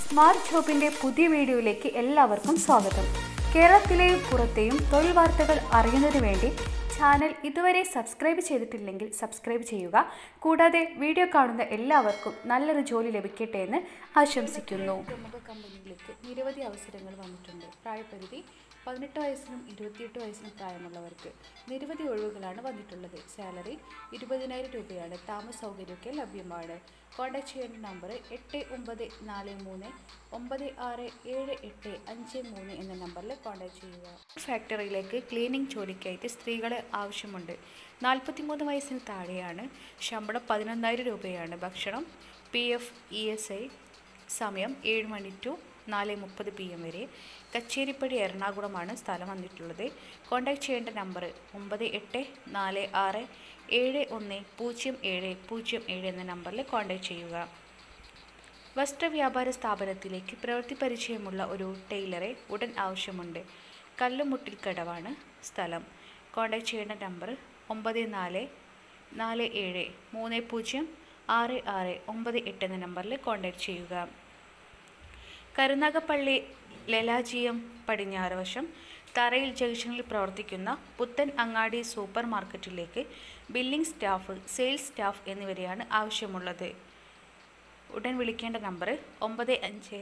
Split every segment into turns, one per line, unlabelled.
smart ജോബിന്റെ പുതിയ വീഡിയോയിലേക്ക് എല്ലാവർക്കും സ്വാഗതം കേരളത്തിലെയും പുറത്തെയും തൊഴിൽ വാർത്തകൾ അറിയുന്നതിന് വേണ്ടി ചാനൽ ഇതുവരെ സബ്സ്ക്രൈബ് ചെയ്തിട്ടില്ലെങ്കിൽ സബ്സ്ക്രൈബ് ചെയ്യുക കൂടാതെ വീഡിയോ കാണുന്ന എല്ലാവർക്കും നല്ലൊരു ജോലി ലഭിക്കട്ടെ എന്ന് ആശംസിക്കുന്നു പ്രമുഖ കമ്പനികളിലേക്ക് നിരവധി അവസരങ്ങൾ വന്നിട്ടുണ്ട് പ്രായപരിധി പതിനെട്ട് വയസ്സിനും ഇരുപത്തിയെട്ട് വയസ്സിനും പ്രായമുള്ളവർക്ക് നിരവധി ഒഴിവുകളാണ് വന്നിട്ടുള്ളത് സാലറി ഇരുപതിനായിരം രൂപയാണ് താമസ സൗകര്യമൊക്കെ ലഭ്യമാണ് കോൺടാക്ട് ചെയ്യേണ്ട നമ്പർ എട്ട് ഒമ്പത് നാല് മൂന്ന് ഒമ്പത് ആറ് ഏഴ് എട്ട് അഞ്ച് മൂന്ന് എന്ന നമ്പറിൽ കോൺടാക്ട് ചെയ്യുക ഫാക്ടറിയിലേക്ക് ക്ലീനിങ് ജോലിക്കായിട്ട് സ്ത്രീകളെ ആവശ്യമുണ്ട് നാൽപ്പത്തിമൂന്ന് വയസ്സിന് താഴെയാണ് ശമ്പളം പതിനൊന്നായിരം രൂപയാണ് ഭക്ഷണം P F E S I സമയം ഏഴ് മണി ടു നാല് മുപ്പത് പി എം വരെ കച്ചേരിപ്പടി എറണാകുളമാണ് സ്ഥലം വന്നിട്ടുള്ളത് കോൺടാക്ട് ചെയ്യേണ്ട നമ്പർ ഒമ്പത് എട്ട് നാല് ആറ് ഏഴ് ഒന്ന് പൂജ്യം ഏഴ് പൂജ്യം ഏഴ് എന്ന നമ്പറിൽ കോൺടാക്ട് ചെയ്യുക വസ്ത്രവ്യാപാര സ്ഥാപനത്തിലേക്ക് പ്രവൃത്തി പരിചയമുള്ള ഒരു ടൈലറെ ഉടൻ ആവശ്യമുണ്ട് കല്ലുമുട്ടിൽ കടവാണ് സ്ഥലം കോൺടാക്ട് ചെയ്യേണ്ട നമ്പർ ഒമ്പത് നാല് നാല് ഏഴ് മൂന്ന് പൂജ്യം ആറ് ആറ് ഒമ്പത് എട്ട് എന്ന നമ്പറിൽ കോൺടാക്ട് ചെയ്യുക കരുനാഗപ്പള്ളി ലലാജിയം പടിഞ്ഞാറ് വശം തറയിൽ ജംഗ്ഷനിൽ പ്രവർത്തിക്കുന്ന പുത്തൻ അങ്ങാടി സൂപ്പർ മാർക്കറ്റിലേക്ക് ബില്ലിംഗ് സ്റ്റാഫ് സെയിൽസ് സ്റ്റാഫ് എന്നിവരെയാണ് ആവശ്യമുള്ളത് ഉടൻ വിളിക്കേണ്ട നമ്പർ ഒമ്പത് അഞ്ച്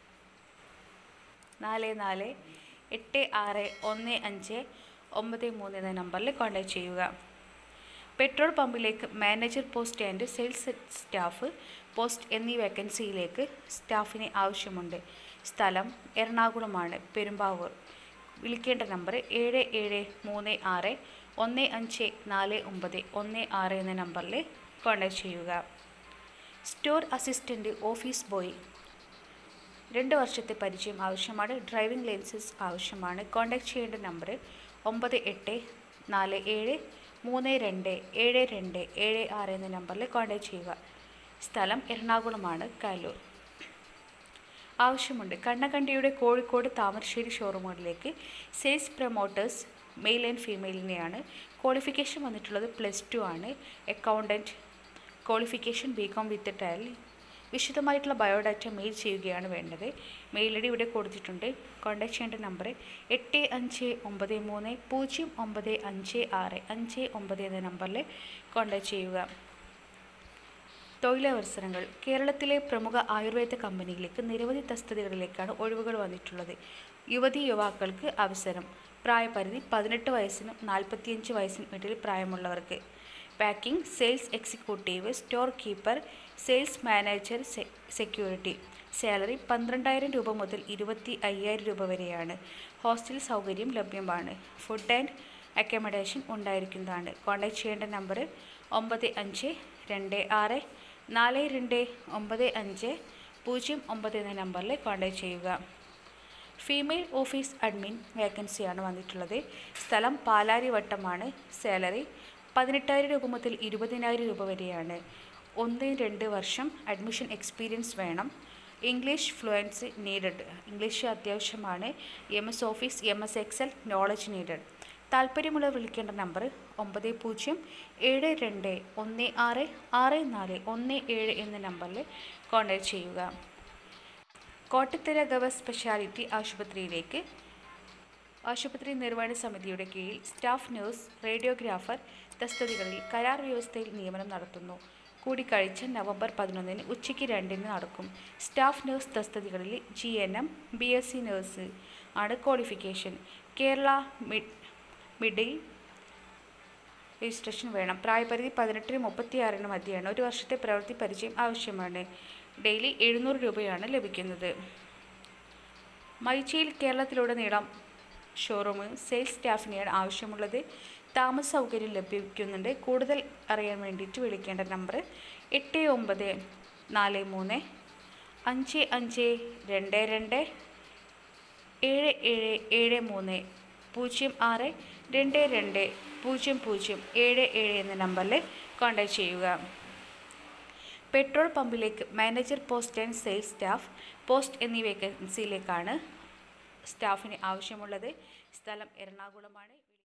നാല് നാല് എട്ട് ആറ് ഒന്ന് അഞ്ച് ഒമ്പത് മൂന്ന് എന്ന നമ്പറിൽ കോൺടാക്ട് ചെയ്യുക പെട്രോൾ പമ്പിലേക്ക് manager post and sales staff post എന്നീ വേക്കൻസിയിലേക്ക് സ്റ്റാഫിനെ ആവശ്യമുണ്ട് സ്ഥലം എറണാകുളമാണ് പെരുമ്പാവൂർ വിളിക്കേണ്ട നമ്പർ ഏഴ് ഏഴ് മൂന്ന് ആറ് ഒന്ന് അഞ്ച് നാല് ഒമ്പത് ഒന്ന് ആറ് എന്ന നമ്പറിൽ കോൺടാക്ട് ചെയ്യുക സ്റ്റോർ അസിസ്റ്റൻ്റ് ഓഫീസ് ബോയ് രണ്ട് വർഷത്തെ പരിചയം ആവശ്യമാണ് ഡ്രൈവിംഗ് ലൈസൻസ് ആവശ്യമാണ് കോൺടാക്ട് ചെയ്യേണ്ട നമ്പർ ഒമ്പത് എട്ട് നാല് ഏഴ് മൂന്ന് രണ്ട് ഏഴ് രണ്ട് ഏഴ് ആറ് എന്ന നമ്പറിൽ കോൺടാക്ട് ചെയ്യുക സ്ഥലം എറണാകുളമാണ് കാലൂർ ആവശ്യമുണ്ട് കണ്ണകണ്ടിയുടെ കോഴിക്കോട് താമരശ്ശേരി ഷോറൂമുകളിലേക്ക് സെയിൽസ് പ്രൊമോട്ടേഴ്സ് മെയിൽ ആൻഡ് ഫീമെയിലിനെയാണ് ക്വാളിഫിക്കേഷൻ വന്നിട്ടുള്ളത് പ്ലസ് ടു ആണ് accountant qualification B Com with Tally വിശദമായിട്ടുള്ള ബയോഡാറ്റ മെയിൽ ചെയ്യുകയാണ് വേണ്ടത് മെയിൽ ഐ ഡി ഇവിടെ കൊടുത്തിട്ടുണ്ട് കോൺടാക്ട് ചെയ്യേണ്ട നമ്പർ എട്ട് അഞ്ച് ഒമ്പത് മൂന്ന് പൂജ്യം ഒമ്പത് അഞ്ച് ആറ് അഞ്ച് ഒമ്പത് എന്ന നമ്പറിൽ കോൺടാക്ട് ചെയ്യുക തൊഴിലവസരങ്ങൾ കേരളത്തിലെ പ്രമുഖ ആയുർവേദ കമ്പനിയിലേക്ക് നിരവധി തസ്തികകളിലേക്കാണ് ഒഴിവുകൾ വന്നിട്ടുള്ളത് യുവതി യുവാക്കൾക്ക് അവസരം പ്രായപരിധി പതിനെട്ട് വയസ്സിനും നാൽപ്പത്തിയഞ്ച് വയസ്സിനും ഇടയിൽ പ്രായമുള്ളവർക്ക് packing sales executive store keeper sales manager security salary പന്ത്രണ്ടായിരം രൂപ മുതൽ ഇരുപത്തി അയ്യായിരം രൂപ വരെയാണ് ഹോസ്റ്റൽ സൗകര്യം ലഭ്യമാണ് ഫുഡ് ആൻഡ് അക്കോമഡേഷൻ ഉണ്ടായിരിക്കുന്നതാണ് കോൺടാക്ട് ചെയ്യേണ്ട നമ്പർ ഒമ്പത് അഞ്ച് രണ്ട് ആറ് നാല് രണ്ട് ഒമ്പത് അഞ്ച് പൂജ്യം ഒമ്പത് എന്ന നമ്പറിൽ കോൺടാക്ട് ചെയ്യുക ഫീമെയിൽ ഓഫീസ് അഡ്മിൻ വേക്കൻസിയാണ് വന്നിട്ടുള്ളത് സ്ഥലം പാലാരിവട്ടമാണ് സാലറി പതിനെട്ടായിരം രൂപ മുതൽ ഇരുപതിനായിരം രൂപ വരെയാണ് ഒന്ന് രണ്ട് വർഷം അഡ്മിഷൻ എക്സ്പീരിയൻസ് വേണം ഇംഗ്ലീഷ് ഫ്ലുവൻസി നീഡഡ് ഇംഗ്ലീഷ് അത്യാവശ്യമാണ് M S office M S excel knowledge needed താല്പര്യമുള്ളവർ വിളിക്കേണ്ട നമ്പർ ഒമ്പത് പൂജ്യം ഏഴ് രണ്ട് ഒന്ന് ആറ് ആറ് നാല് ഒന്ന് ഏഴ് എന്ന നമ്പറിൽ കോൺടാക്ട് ചെയ്യുക കോട്ടത്തര ഗവ സ്പെഷ്യാലിറ്റി ആശുപത്രിയിലേക്ക് ആശുപത്രി നിർവഹണ സമിതിയുടെ കീഴിൽ സ്റ്റാഫ് നഴ്സ് റേഡിയോഗ്രാഫർ തസ്തികകളിൽ കരാർ വ്യവസ്ഥയിൽ നിയമനം നടത്തുന്നു കൂടിക്കാഴ്ച നവംബർ പതിനൊന്നിന് ഉച്ചയ്ക്ക് രണ്ടിന് നടക്കും സ്റ്റാഫ് നഴ്സ് തസ്തികകളിൽ G N M B S C nurse ആണ് qualification Kerala mid middle registration വേണം പ്രായപരിധി പതിനെട്ടിന് മുപ്പത്തിയാറിന് മധ്യയാണ് ഒരു വർഷത്തെ പ്രവൃത്തി പരിചയം ആവശ്യമാണ് ഡെയിലി എഴുന്നൂറ് രൂപയാണ് ലഭിക്കുന്നത് മൈച്ചിയിൽ കേരളത്തിലുടനീളം ഷോറൂം സെയിൽസ് സ്റ്റാഫിനെയാണ് ആവശ്യമുള്ളത് താമസ സൗകര്യം ലഭിക്കുന്നുണ്ട് കൂടുതൽ അറിയാൻ വേണ്ടിയിട്ട് വിളിക്കേണ്ട നമ്പർ എട്ട് ഒമ്പത് നാല് മൂന്ന് അഞ്ച് അഞ്ച് രണ്ട് രണ്ട് ഏഴ് ഏഴ് ഏഴ് മൂന്ന് പൂജ്യം ആറ് രണ്ട് രണ്ട് പൂജ്യം പൂജ്യം ഏഴ് ഏഴ് എന്ന നമ്പറിൽ കോൺടാക്ട് ചെയ്യുക പെട്രോൾ പമ്പിലേക്ക് manager post and sales staff post എന്നീ വേക്കൻസിയിലേക്കാണ് സ്റ്റാഫിന് ആവശ്യമുള്ളത് സ്ഥലം എറണാകുളമാണ്